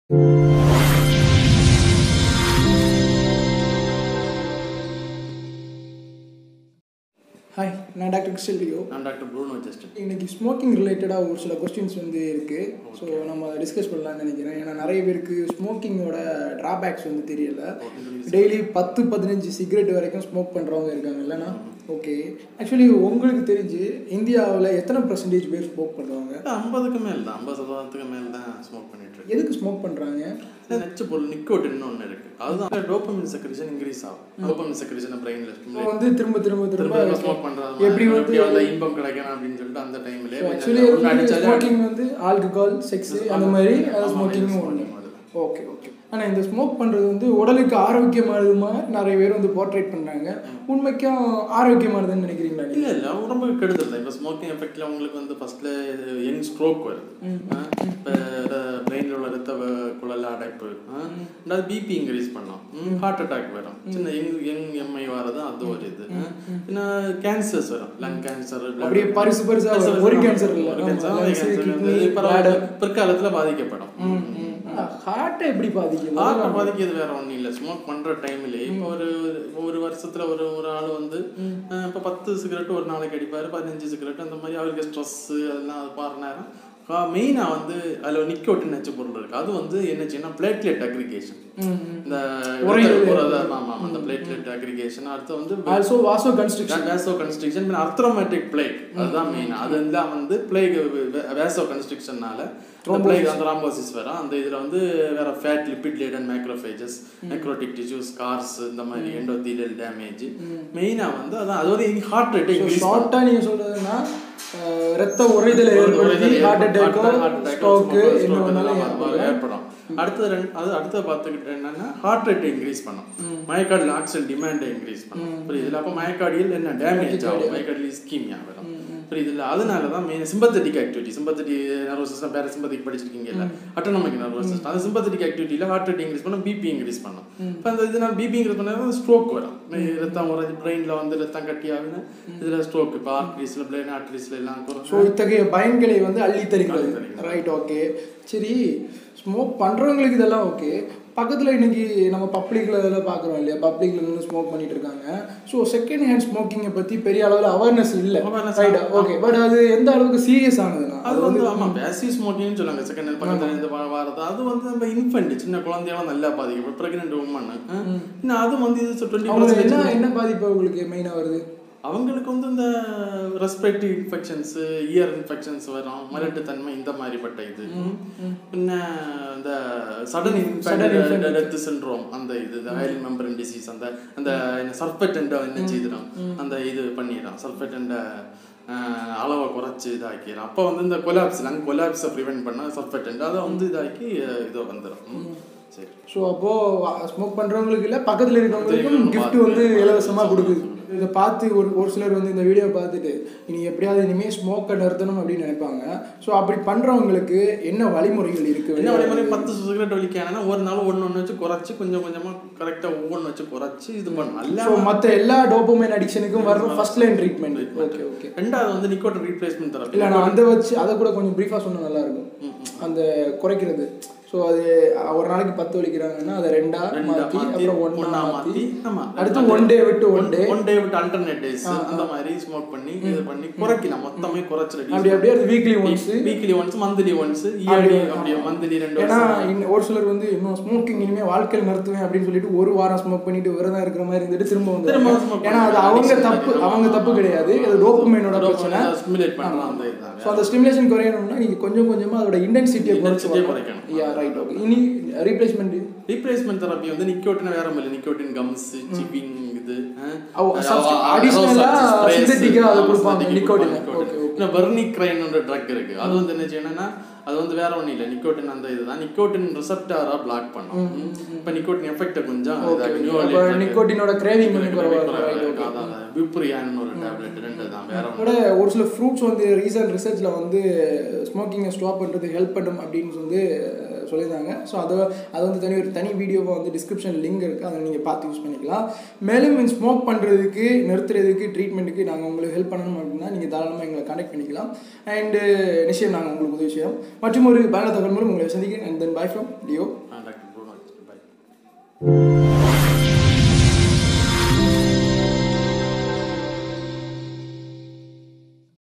Hi நான் doctor Crystal Leo நான் doctor Bruno Justin இன்னைக்கு ஸ்மோக்கிங் ரிலேட்டடாக ஒரு சில கொஸ்டின்ஸ் வந்து இருக்குது ஸோ நம்ம டிஸ்கஸ் பண்ணலாம்னு நினைக்கிறேன் ஏன்னா நிறைய பேருக்கு ஸ்மோக்கிங்கோட ட்ராபேக்ஸ் வந்து தெரியல டெய்லி பத்து பதினஞ்சு சிகரெட் வரைக்கும் ஸ்மோக் பண்ணுறவங்க இருக்காங்க இல்லைனா ஓகே ஆக்சுவலி உங்களுக்கு தெரிஞ்சு இந்தியாவில் எத்தனை பர்சன்டேஜ் பேர் ஸ்மோக் பண்ணுறாங்க ஐம்பதுக்கு மேல் தான் ஐம்பது சதவீதத்துக்கு மேல் தான் ஸ்மோக் பண்ணிட்டு இருக்கு எதுக்கு ஸ்மோக் பண்ணுறாங்க நச்சு பொருள் நிக்கோட்டின்னு ஒன்று இருக்கு அதுதான் டோப்பமின் செக்ரேஷன் இன்க்ரீஸ் ஆகும் டோப்பமின் செக்ரேஷன் பிரெயின்ல இப்போ வந்து திரும்ப திரும்ப திரும்ப திரும்ப ஸ்மோக் பண்றது எப்படி வந்து எப்படி அந்த இன்பம் கிடைக்கணும் அப்படின்னு சொல்லிட்டு அந்த டைம்ல ஆக்சுவலி ஸ்மோக்கிங் வந்து ஆல்கஹால் செக்ஸ் அந்த மாதிரி அது ஸ்மோக்கிங்கும் ஒன்று ஓகே ஓகே ஆனால் இந்த ஸ்மோக் பண்ணுறது வந்து உடலுக்கு ஆரோக்கியமானதுமா நிறைய பேர் வந்து போர்ட்ரேட் பண்ணுறாங்க உண்மைக்கும் ஆரோக்கியமானதுன்னு நினைக்கிறீங்களா இல்ல இல்ல உடம்புக்கு கெடுதல் தான் இப்போ ஸ்மோக்கிங் எஃபெக்ட்ல உங்களுக்கு வந்து ஃபர்ஸ்ட்ல யங் ஸ்ட்ரோக் வருது இப்போ பிரெயினில் உள்ள ரத்த வ- குழல் அடைப்பு ஆ? ரெண்டாவது பிபி இன்க்ரீஸ் பண்ணலாம் ஹார்ட் அட்டாக் வரும் சின்ன யங் யங் எம்ஐ வரது அது ஒரு இது ஆ? பின்ன கேன்சர்ஸ் வரும் லங் கேன்சர் அப்படியே பரிசு பரிசா வரும். ஒரு cancer இல்ல. ஆமா, lungs, kidney, bladder. பிற்காலத்துல பாதிக்கப்படும் ஹார்ட்டை எப்படி பாதிக்கும் ஹார்ட்டை பாதிக்கிறது வேற ஒன்றும் இல்லை ஸ்மோக் பண்ற டைம்ல இப்போ ஒரு ஒரு வருஷத்துல ஒரு ஒரு ஆள் வந்து அஹ், இப்போ பத்து சிகரெட் ஒரு நாளைக்கு அடிப்பாரு பதினஞ்சு சிகரெட் அந்த மாதிரி அவருக்கு ஸ்ட்ரெஸ் அதெல்லாம் அது பாரு நேரம் மெயினாக வந்து அதில் நிக்கோட்டின் நச்சு பொருள் இருக்கு அது வந்து என்னச்சுன்னா பிளேட்லெட் அக்ரிகேஷன் இந்த ஆமாம் அந்த பிளேட்லெட் அக்ரிகேஷன் அடுத்து வந்து also vasoconstriction vasoconstriction atheromatic plaque அதுதான் மெயின் அது எல்லாம் வந்து பிளேக் வேசோ கன்ஸ்ட்ரிக்ஷன்னால அந்த பிளேக் அந்த ராம்போசிஸ் வரும் அந்த இதுல வந்து வேற fat lipid laden macrophages necrotic tissues cars இந்த மாதிரி எண்டோதீலியல் டேமேஜ் மெயினா வந்து அதான் அது ஒரு ஹார்ட் ரேட் இன்க்ரீஸ் ஷார்ட்டா நீங்க சொல்றதுன்னா அஹ், ரத்த உறைதல் ஏற்படுத்தி ஹார்ட் அட்டாக்கோ ஸ்ட்ரோக்கு என்ன வேணாலும் ஏற்படும். ஏற்படும் அடுத்தது ரெண்டு அது அடுத்த பார்த்துக்கிட்டு என்னன்னா ஹார்ட் ரேட் இன்க்ரீஸ் பண்ணும் மயக்காடியில் ஆக்சிஜன் டிமாண்டை இன்க்ரீஸ் பண்ணும் புரியுதுல அப்போ மயக்காடியில் என்ன டேமேஜ் ஆகும் மயக்காடியில் ஸ்கீமியா வரும் புரியுதுல்ல அதனால தான் main sympathetic activity sympathetic nervous system பேர சிம்பத்திக் படிச்சிருக்கீங்கல்ல அட்டோனமிக் நர்வஸ் சிஸ்டம் அந்த சிம்பத்தட்டிக் ஆக்டிவிட்டியில் ஹார்ட் ரேட் இன்க்ரீஸ் பண்ணும் பிபி இன்க்ரீஸ் பண்ணும் இப்போ அந்த இதனால் பிபி இன்க்ரீஸ் பண்ணால் ஸ்ட்ரோக் வரும் ரத்தம் உறைஞ்சி பிரெயினில் வந்து ரத்தம் கட்டி ஆகுது இதில் ஸ்ட்ரோக் இப்போ ஆர்ட்ரிஸில் பிரெயின் ஆர்ட்ரிஸில் எல்லாம் ஸோ குறை இத்தகைய பயன்களை வந்து அள்ளி தருகிறது அள்ளி தருகிறது. ரைட் ஓகே சரி ஸ்மோக் பண்ணுறவங்களுக்கு இதெல்லாம் ஓகே பக்கத்தில் இன்னைக்கு நம்ம பப்ளிக்கில் இதெல்லாம் பார்க்குறோம் இல்லையா பப்ளிக்கில் நின்று ஸ்மோக் பண்ணிட்டு இருக்காங்க ஸோ செகண்ட் ஹேண்ட் ஸ்மோக்கிங்கை பற்றி பெரிய அளவில் அவேர்னஸ் இல்லை Awareness ரைட் ஓகே பட் அது எந்த அளவுக்கு சீரியஸ் ஆனதுன்னா அது வந்து ஆமா பேசிவ் ஸ்மோக்கிங்னு சொல்லுவாங்க செகண்ட் ஹேண்ட் பக்கத்துல இருந்து வா- வாரது அது வந்து நம்ம இன்ஃபென்ட் சின்ன குழந்தையெல்லாம் நல்லா பாதிக்கும் பிரெக்னென்ட் உமன் இன்னும் அது வந்து இது டுவெண்ட்டி அவங்களுக்கு என்ன என்ன பாதிப்பு அவங்களுக்கு மெயினாக வருது அவங்களுக்கு வந்து இந்த ரெஸ்பிரேட்டரி இன்ஃபெக்ஷன்ஸ் இயர் இன்ஃபெக்ஷன்ஸ் வரும் மலட்டுத்தன்மை இந்த மாதிரிப்பட்ட இது பின்ன இந்த சடன் இன்ஃபெக்ட் டெத் சிண்ட்ரோம் அந்த இது ஹைல் மெம்பரன் டிசீஸ் அந்த அந்த சல்ஃபெட்டண்ட என்ன செய்திடும் அந்த இது பண்ணிடும் சல்ஃபெட்டண்ட அளவை குறைச்சி இதாக்கிடும் அப்போ வந்து இந்த கொலாப்ஸ் லங் கொலாப்ஸை ப்ரிவென்ட் பண்ண சல்ஃபெட்டண்ட் அதை வந்து இதாக்கி இது வந்துடும் சரி ஸோ அப்போது ஸ்மோக் பண்ணுறவங்களுக்கு இல்லை பக்கத்தில் இருக்கவங்களுக்கும் gift வந்து இலவசமாக கொடுக்குது இதை பார்த்து ஒரு ஒரு சிலர் வந்து இந்த வீடியோ பார்த்துட்டு இனி எப்படியாவது இனிமேல் ஸ்மோக்கை நிறுத்தணும் அப்படின்னு நினைப்பாங்க ஸோ அப்படி பண்ணுறவங்களுக்கு என்ன வழிமுறைகள் இருக்குது என்ன வழிமுறை பத்து சிகரெட் வலிக்கானா ஒரு நாள் ஒன்று ஒன்று வச்சு குறைச்சி கொஞ்சம் கொஞ்சமாக கரெக்டாக ஒவ்வொன்று வச்சு குறைச்சி இது பண்ணணும் ஸோ நல்லா மற்ற எல்லா டோபோமைன் அடிக்ஷனுக்கும் வர்ற first line treatment okay okay ரெண்டாவது வந்து நிக்கோட்டின் ரீப்ளேஸ்மெண்ட் தெரப்பி இல்லை நான் அதை வச்சு அதை கூட கொஞ்சம் ப்ரீஃபாக சொன்னால் நல்லா இருக்கும் அந்த குறைக்கிறது ஸோ அது ஒரு நாளைக்கு பத்து வலிக்கிறாங்கன்னா அதை ரெண்டா மாற்றி அப்புறம் ஒன்றா மாற்றி ஆமா அடுத்து ஒன் டே விட்டு ஒன் டே ஒன் டே விட்டு அல்டர்னேட் டேஸ் அந்த மாதிரி ஸ்மோக் பண்ணி இது பண்ணி குறைக்கலாம் மொத்தமே குறைச்சு அப்படி அப்படியே அது weekly once weekly once monthly once yearly அப்படியே மந்த்லி ரெண்டு ஏன்னா வருஷம் இன்னும் ஒரு சிலர் வந்து இன்னும் ஸ்மோக்கிங் இனிமே வாழ்க்கையில் நிறுத்துவேன் அப்படின்னு சொல்லிட்டு ஒரு வாரம் ஸ்மோக் பண்ணிட்டு விரதம் இருக்கிற மாதிரி இருந்துட்டு திரும்ப வந்து திரும்ப smoke ஏன்னா அது பண்ணுவாங்க. அவங்க தப்பு அவங்க தப்பு கிடையாது அது டோப்பமைனோட பிரச்சனை ஸ்டிமுலேட் பண்ணலாம் அந்த இதுதான் ஸோ அந்த ஸ்டிமுலேஷன் குறையணும்னா நீங்க கொஞ்சம் கொஞ்சமா அதோட இன்டென்சிட்டியை Intensity குறைச்சு குறைக்கணும். யா ரைட் ஓகே இனி ரீப்ளேஸ்மெண்ட் ரீப்ளேஸ்மெண்ட் தெரப்பி வந்து நிக்கோட்டின் வேற இல்லை நிக்கோட்டின் கம்ஸ் சிவிங் இது ஓ, substitute- additional ஆ synthetic ஆ அதை கொடுப்பாங்க, nicotine. Okay, okay. Varenicline drug இருக்கு அது வந்து என்ன செய்யணும்னா அது வந்து வேற ஒண்ணும் இல்லை நிக்கோட்டின் அந்த இதுதான் நிக்கோட்டின் ரிசப்டாரா பிளாக் பண்ணும் இப்போ நிக்கோட்டின் எஃபெக்ட் கொஞ்சம் இதாக்கு. New அப்போ Orleans நிக்கோட்டினோட கிரேவிங் வந்து குறைவா பரவாயில்ல இருக்கு. ரைட் ஓகே அதான் அதான். விப்ரியான்னு ஒரு டேப்லெட் ரெண்டு தான் வேற ஒண்ணும் கூட ஒரு சில ஃப்ரூட்ஸ் வந்து ரீசன்ட் ரிசர்ச்சில் வந்து ஸ்மோக்கிங்கை ஸ்டாப் பண்ணுறது ஹெல்ப் பண்ணும் அப்படின்னு வந்து சொல்லியிருந்தாங்க ஸோ அதை அது வந்து தனி ஒரு தனி வீடியோவாக வந்து டிஸ்கிரிப்ஷன் லிங்க் இருக்குது அதை நீங்கள் பார்த்து யூஸ் பண்ணிக்கலாம் மேலும் ஸ்மோக் பண்ணுறதுக்கு நிறுத்துறதுக்கு ட்ரீட்மெண்ட்டுக்கு நாங்கள் உங்களுக்கு ஹெல்ப் பண்ணணும் அப்படின்னா நீங்கள் தாராளமாக எங்களை கான்டாக்ட் பண்ணிக்கலாம் அண்டு நிச்சயம் நாங்கள் உங்களுக்கு உதவி செய்வோம் மற்றும் ஒரு பயண தகவல் மூலம் உங்களை சந்திக்கிறேன் and then bye from Leo doctor bro bye